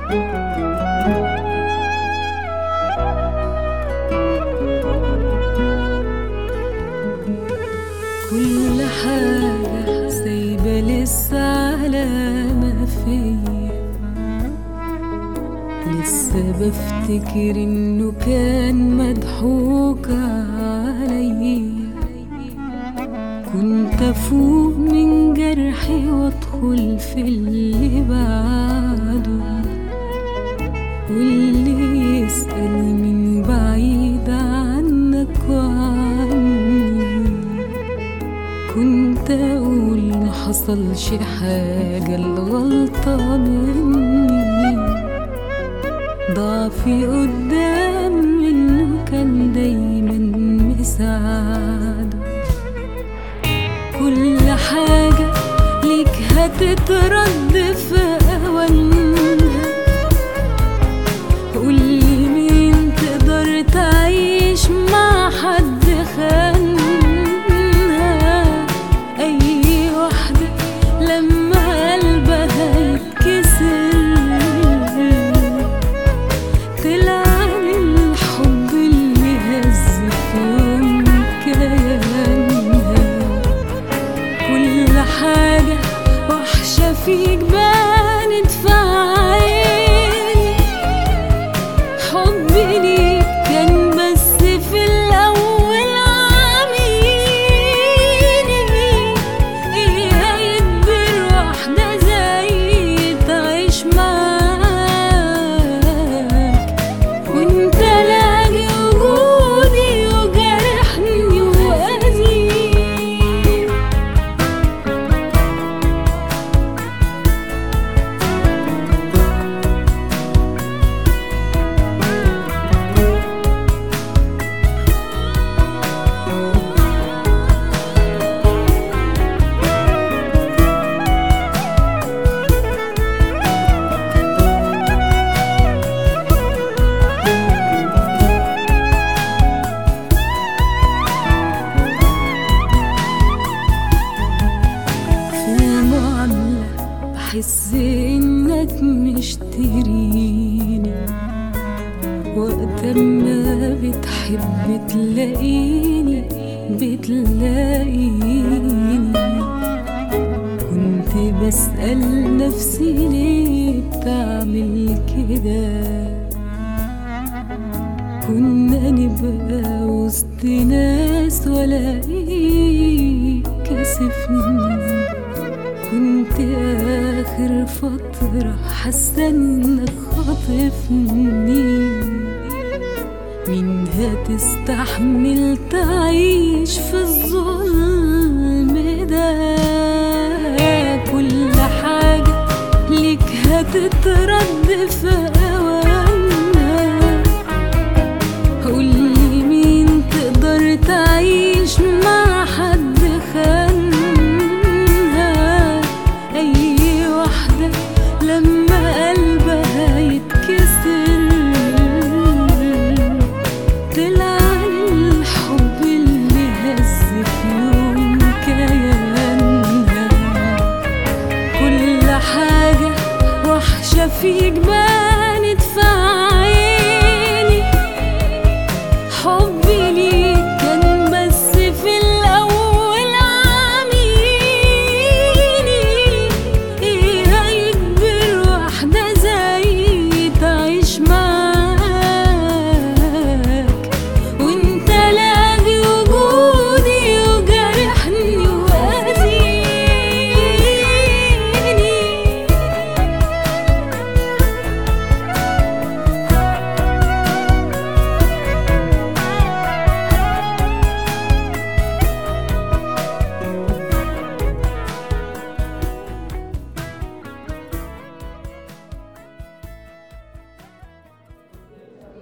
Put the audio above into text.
كل حاجة سايبة لسه علامة فيا لسه بفتكر انه كان مضحوك عليا كنت افوق من جرحي وادخل في اللي بعده واللي يسأل من بعيد عنك وعني كنت اقول محصلش حاجة الغلطة مني ضعفي قدام منه كان دايما مساعده كل حاجة ليك هتترد في أوانها قولي مين تقدر تعيش مع حد خانها أي واحدة لما قلبها يتكسر تلعن الحب اللي هز في يوم كيانها كل حاجة وحشة فيك بانت في عيني حبي ليك كان بس في الأول عميني إيه هيكبر واحدة زي تعيش معاك وانت لاقي وجودي وجرحني وأذيني في المعاملة بحس إنك مشتريني وقت ما بتحب تلاقيني بتلاقيني كنت بسأل نفسي ليه بتعمل كده كنا نبقى وسط ناس والاقيك كسفني كنت اخر فترة حاسة انك خاطفني مين هتستحمل تعيش في الظلم ده كل حاجة ليك هتترد في أوانها قولي مين تقدر تعيش مع حد خانها أي واحدة لما قلبها يتكسر تلعن الحب اللي هز في يوم كيانها كل حاجة وحشة فيك بقى